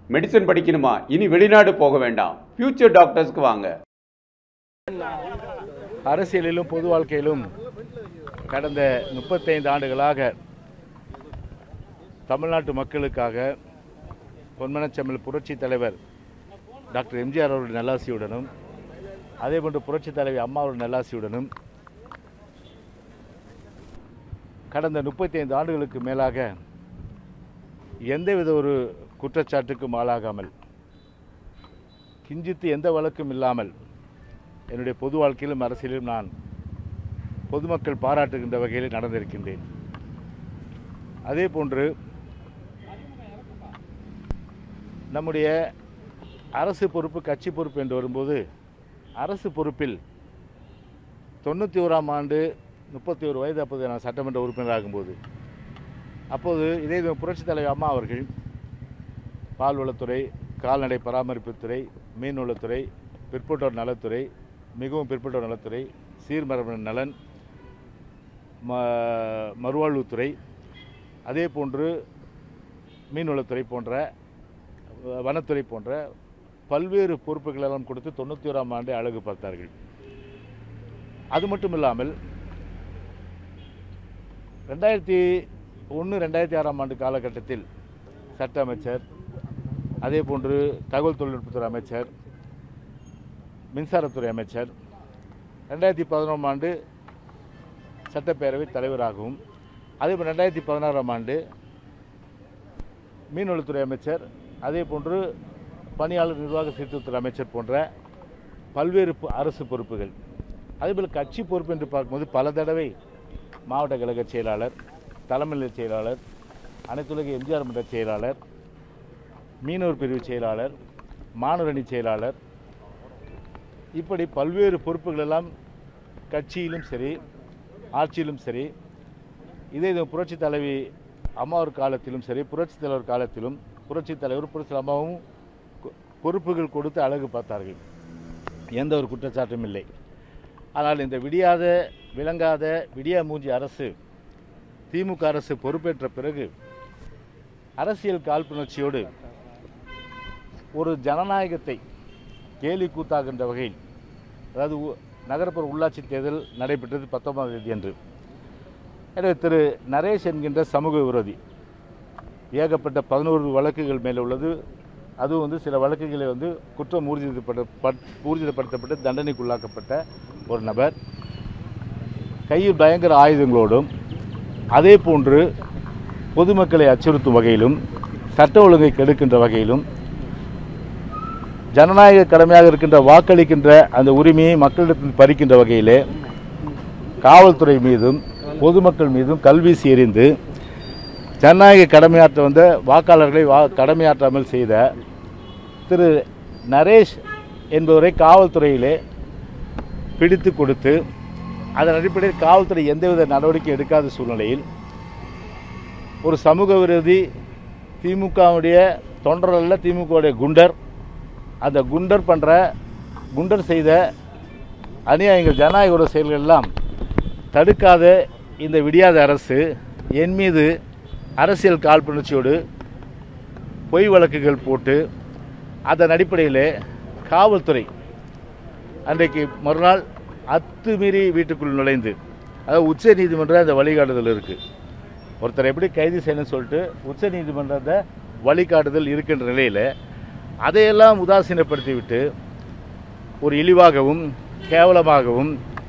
medicine படிக்கணுமா இனி வெளிநாடு போக வேண்டாம் ஃபியூச்சர் டாக்டர்ஸ்க்கு வாங்க அரசியலிலும் பொது வாழ்க்கையிலும் கடந்த முப்பத்தைந்து ஆண்டுகளாக தமிழ்நாட்டு மக்களுக்காக பொன்மனச்செம்மல் புரட்சி தலைவர் டாக்டர் எம்ஜிஆர் அவருடைய நல்லாசியுடனும் அதேபோன்று புரட்சி தலைவி அம்மா அவருடைய நல்லாசியுடனும் கடந்த முப்பத்தைந்து ஆண்டுகளுக்கு மேலாக எந்தவித ஒரு குற்றச்சாட்டுக்கும் ஆளாகாமல் கிஞ்சித்து எந்த வழக்கும் இல்லாமல் என்னுடைய பொது வாழ்க்கையிலும் அரசியலிலும் நான் பொதுமக்கள் பாராட்டுகின்ற வகையில் நடந்திருக்கின்றேன் அதே போன்று நம்முடைய அரசு பொறுப்பு கட்சி பொறுப்பு என்று வரும்போது அரசு பொறுப்பில் தொண்ணூற்றி ஓராம் ஆண்டு முப்பத்தி ஒரு வயது அப்போது நான் சட்டமன்ற உறுப்பினராகும்போது அப்போது இதே இது புரட்சித் தலைவர் அம்மா அவர்கள் பால்வளத்துறை கால்நடை பராமரிப்புத்துறை மீன்வளத்துறை பிற்பட்டோர் நலத்துறை மிகவும் பிற்பட்டோர் நலத்துறை சீர்மரபு நலன் ம மறுவாழ்வுத்துறை அதே போன்று மீன்வளத்துறை போன்ற வ- வனத்துறை போன்ற பல்வேறு பொறுப்புகளெல்லாம் கொடுத்து தொண்ணூற்றி ஓராம் ஆண்டு அழகு பார்த்தார்கள் அது மட்டும் இல்லாமல் ரெண்டாயிரத்தி ஒன்று ரெண்டாயிரத்தி ஆறாம் ஆண்டு காலகட்டத்தில் சட்ட அமைச்சர் அதே போன்று தகவல் தொழில்நுட்பத்துறை அமைச்சர் மின்சாரத்துறை அமைச்சர் ரெண்டாயிரத்தி பதினொன்றாம் ஆண்டு சட்டப்பேரவை தலைவராகவும் அதே போல் ரெண்டாயிரத்தி பதினாறாம் ஆண்டு மீன்வளத்துறை அமைச்சர் அதே போன்று பணியாளர் நிர்வாக சீர்திருத்தத்துறை அமைச்சர் போன்ற பல்வேறு பொ- அரசு பொறுப்புகள் அதேபோல் கட்சி பொறுப்பு என்று பார்க்கும்போது பல தடவை மாவட்ட கழக செயலாளர் தலைமை நிலைய செயலாளர் அனைத்துலக எம்ஜிஆர் மன்ற செயலாளர் மீனவர் பிரிவு செயலாளர் மாணவரணி செயலாளர் இப்படி பல்வேறு பொறுப்புகள் எல்லாம் கட்சியிலும் சரி ஆட்சியிலும் சரி இதே இது புரட்சி தலைவி அம்மாவர் காலத்திலும் சரி புரட்சி தலைவர் காலத்திலும் புரட்சி தலைவர் புரட்சி அம்மாவும் கொ- பொறுப்புகள் கொடுத்து அழகு பார்த்தார்கள் எந்த ஒரு குற்றச்சாட்டும் இல்லை ஆனால் இந்த விடியாத விளங்காத விடியா மூஞ்சி அரசு திமுக அரசு பொறுப்பேற்ற பிறகு அரசியல் காழ்ப்புணர்ச்சியோடு ஒரு ஜனநாயகத்தை கேலி கூத்தாகின்ற வகையில் அதாவது உ- நகர்ப்புற உள்ளாட்சி தேர்தல் நடைபெற்றது பத்தொன்பதாம் தேதி அன்று எனவே திரு நரேஷ் என்கின்ற சமூக விரோதி ஏகப்பட்ட பதினோரு வழக்குகள் மேலே உள்ளது அதுவும் வந்து சில வழக்குகளை வந்து குற்றம் ஊர்ஜிதப்பட பட்- ஊர்ஜிதப்படுத்தப்பட்டு தண்டனைக்குள்ளாக்கப்பட்ட ஒரு நபர் கையில் பயங்கர ஆயுதங்களோடும் அதே போன்று பொதுமக்களை அச்சுறுத்தும் வகையிலும் சட்ட ஒழுங்கை கெடுக்கின்ற வகையிலும் ஜனநாயக கடமையாக இருக்கின்ற வாக்களிக்கின்ற அந்த உரிமையை மக்களிடத்தில் பறிக்கின்ற வகையிலே காவல்துறை மீதும் பொதுமக்கள் மீதும் கல்வீசி எறிந்து ஜனநாயக கடமையாற்ற வந்த வாக்காளர்களை வா கடமையாற்றாமல் செய்த திரு நரேஷ் என்பவரை காவல்துறையிலே பிடித்து கொடுத்து அதன் அடிப்படையில் காவல்துறை எந்தவித நடவடிக்கை எடுக்காத சூழ்நிலையில் ஒரு சமூக விரோதி திமுகவுடைய தொண்டர் அல்ல திமுகவுடைய குண்டர் அந்த குண்டர் பண்ணுற குண்டர் செய்த அநியாயங்கள் ஜனநாயக செயல்கள் எல்லாம் தடுக்காத இந்த விடியாத அரசு என் மீது அரசியல் காழ்ப்புணர்ச்சியோடு பொய் வழக்குகள் போட்டு அதன் அடிப்படையில் காவல்துறை அன்றைக்கு மறுநாள் அத்துமீறி வீட்டுக்குள் நுழைந்து அதாவது உச்ச நீதிமன்ற அந்த வழிகாட்டுதல் இருக்குது ஒருத்தரை எப்படி கைது செய்யணும்னு சொல்லிட்டு உச்ச நீதிமன்றத்தை வழிகாட்டுதல் இருக்கின்ற நிலையில் அதையெல்லாம் உதாசீனப்படுத்தி விட்டு ஒரு இழிவாகவும் கேவலமாகவும்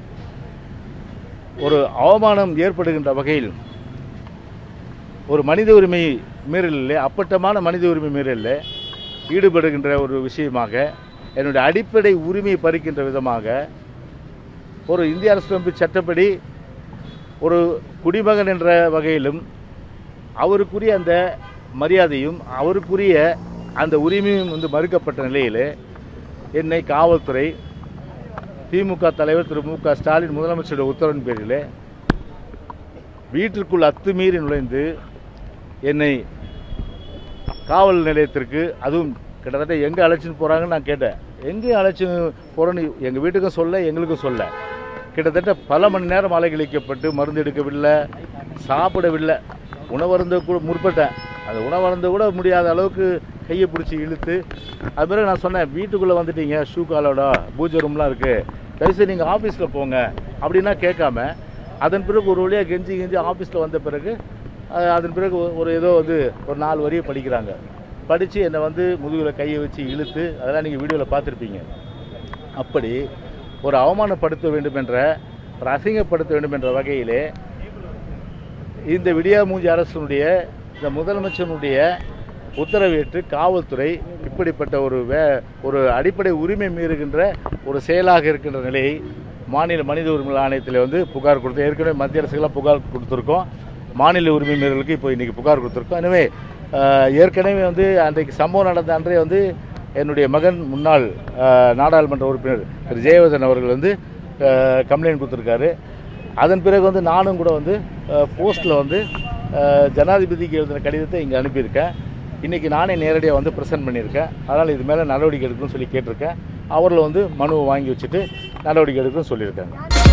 ஒரு அவமானம் ஏற்படுகின்ற வகையில் ஒரு மனித உரிமை மீறலில் அப்பட்டமான மனித உரிமை மீறலில் ஈடுபடுகின்ற ஒரு விஷயமாக என்னுடைய அடிப்படை உரிமையை பறிக்கின்ற விதமாக ஒரு இந்திய அரசியலமைப்பு சட்டப்படி ஒரு குடிமகன் என்ற வகையிலும் அவருக்குரிய அந்த மரியாதையும் அவருக்குரிய அந்த உரிமையும் வந்து மறுக்கப்பட்ட நிலையில் என்னை காவல்துறை திமுக தலைவர் திரு மு க ஸ்டாலின் முதலமைச்சருடைய உத்தரவின் பேரில் வீட்டிற்குள் அத்துமீறி நுழைந்து என்னை காவல் நிலையத்திற்கு அதுவும் கிட்டத்தட்ட எங்கே அழைச்சின்னு போகிறாங்கன்னு நான் கேட்டேன் எங்கேயும் அழைச்சின்னு போகிறேன்னு எங்கள் வீட்டுக்கும் சொல்ல எங்களுக்கும் சொல்ல கிட்டத்தட்ட பல மணி நேரம் அலைகழிக்கப்பட்டு மருந்து எடுக்கவில்லை சாப்பிடவில்லை உணவருந்த கூட முற்பட்டேன் அந்த உணவருந்த கூட முடியாத அளவுக்கு கையை பிடிச்சி இழுத்து அது பிறகு நான் சொன்னேன் வீட்டுக்குள்ளே வந்துட்டீங்க ஷூ காலோட பூஜை ரூம்லாம் இருக்குது தயவுசெய்து நீங்கள் ஆஃபீஸில் போங்க அப்படின்னா கேட்காம அதன் பிறகு ஒரு வழியாக கெஞ்சி கெஞ்சி ஆஃபீஸில் வந்த பிறகு அஹ், அதன் பிறகு ஒ- ஒரு ஏதோ வந்து ஒரு நாலு வரியை படிக்கிறாங்க படித்து என்னை வந்து முதுகில் கையை வச்சு இழுத்து அதெல்லாம் நீங்கள் வீடியோவில் பார்த்துருப்பீங்க அப்படி ஒரு அவமானப்படுத்த வேண்டும் என்ற ஒரு அசிங்கப்படுத்த வேண்டும் என்ற வகையிலே இந்த விடியா மூஞ்சி அரசனுடைய இந்த முதலமைச்சனுடைய உத்தரவேற்று காவல்துறை இப்படிப்பட்ட ஒரு வே ஒரு அடிப்படை உரிமை மீறுகின்ற ஒரு செயலாக இருக்கின்ற நிலையை மாநில மனித உரிமை ஆணையத்தில் வந்து புகார் கொடுத்து ஏற்கனவே மத்திய அரசுக்கெல்லாம் புகார் கொடுத்துருக்கோம் மாநில உரிமை மீறலுக்கு இப்போ இன்றைக்கி புகார் கொடுத்துருக்கோம் எனவே ஆஹ், ஏற்கனவே வந்து அன்றைக்கு சம்பவம் நடந்த அன்றே வந்து என்னுடைய மகன் முன்னாள் ஆஹ், நாடாளுமன்ற உறுப்பினர் திரு ஜெயவர்தன் அவர்கள் வந்து கம்ப்ளைண்ட் கொடுத்துருக்காரு அதன் பிறகு வந்து நானும் கூட வந்து போஸ்ட்டில் வந்து அஹ், ஜனாதிபதிக்கு எழுதின கடிதத்தை இங்கே அனுப்பியிருக்கேன் இன்றைக்கி நானே நேரடியாக வந்து ப்ரெசென்ட் பண்ணியிருக்கேன் அதனால் இது மேலே நடவடிக்கை எடுக்கணும்னு சொல்லி கேட்டிருக்கேன் அவரில் வந்து மனுவை வாங்கி வச்சுட்டு நடவடிக்கை எடுக்கணும்னு சொல்லியிருக்காங்க